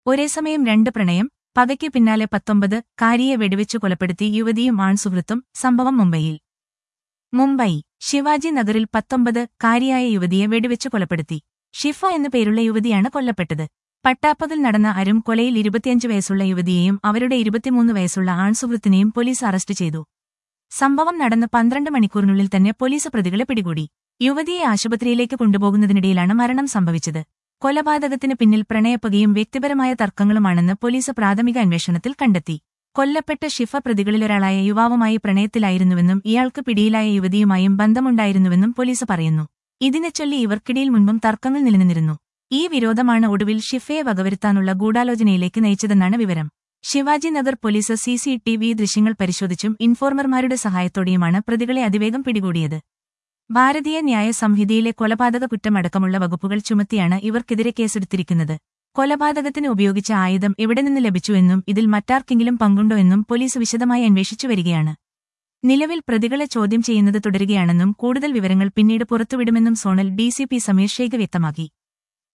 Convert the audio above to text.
ഒരേസമയം രണ്ട് പ്രണയം പകയ്ക്ക് പിന്നാലെ പത്തൊമ്പത് കാരിയെ വെടിവെച്ചു കൊലപ്പെടുത്തി യുവതിയും ആൺസുഹൃത്തും സംഭവം മുംബൈയിൽ മുംബൈ ശിവാജി നഗറിൽ പത്തൊമ്പത് കാരിയായ യുവതിയെ വെടിവെച്ചു കൊലപ്പെടുത്തി ഷിഫ എന്നു പേരുള്ള യുവതിയാണ് കൊല്ലപ്പെട്ടത് പട്ടാപ്പകൽ നടന്ന അരും കൊലയിൽ ഇരുപത്തിയഞ്ച് വയസ്സുള്ള യുവതിയെയും അവരുടെ ഇരുപത്തിമൂന്ന് വയസ്സുള്ള ആൺസുഹൃത്തിനെയും പോലീസ് അറസ്റ്റ് ചെയ്തു സംഭവം നടന്ന് പന്ത്രണ്ട് മണിക്കൂറിനുള്ളിൽ തന്നെ പോലീസ് പ്രതികളെ പിടികൂടി യുവതിയെ ആശുപത്രിയിലേക്ക് കൊണ്ടുപോകുന്നതിനിടയിലാണ് മരണം സംഭവിച്ചത് കൊലപാതകത്തിന് പിന്നിൽ പ്രണയപ്പകയും വ്യക്തിപരമായ തർക്കങ്ങളുമാണെന്ന് പോലീസ് പ്രാഥമിക അന്വേഷണത്തിൽ കണ്ടെത്തി കൊല്ലപ്പെട്ട ഷിഫ പ്രതികളിലൊരാളായ യുവാവുമായി പ്രണയത്തിലായിരുന്നുവെന്നും ഇയാൾക്ക് പിടിയിലായ യുവതിയുമായും ബന്ധമുണ്ടായിരുന്നുവെന്നും പോലീസ് പറയുന്നു ഇതിനെച്ചൊല്ലി ഇവർക്കിടയിൽ മുൻപും തർക്കങ്ങൾ നിലനിന്നിരുന്നു ഈ വിരോധമാണ് ഒടുവിൽ ഷിഫയെ വകവരുത്താനുള്ള ഗൂഢാലോചനയിലേക്ക് നയിച്ചതെന്നാണ് വിവരം Shivaji Nagar police C C T V ദൃശ്യങ്ങൾ പരിശോധിച്ചും ഇൻഫോർമർമാരുടെ സഹായത്തോടെയുമാണ് പ്രതികളെ അതിവേഗം പിടികൂടിയത് ഭാരതീയ ന്യായ സംഹിതയിലെ കൊലപാതക കുറ്റമടക്കമുള്ള വകുപ്പുകൾ ചുമത്തിയാണ് ഇവർക്കെതിരെ കേസെടുത്തിരിക്കുന്നത് കൊലപാതകത്തിന് ഉപയോഗിച്ച ആയുധം എവിടെ നിന്ന് ലഭിച്ചുവെന്നും ഇതിൽ മറ്റാർക്കെങ്കിലും പങ്കുണ്ടോ എന്നും പോലീസ് വിശദമായി അന്വേഷിച്ചു വരികയാണ് നിലവിൽ പ്രതികളെ ചോദ്യം ചെയ്യുന്നത് തുടരുകയാണെന്നും കൂടുതൽ വിവരങ്ങൾ പിന്നീട് പുറത്തുവിടുമെന്നും സോണൽ ഡിസിപി സമീർ ഷേഖ് വ്യക്തമാക്കി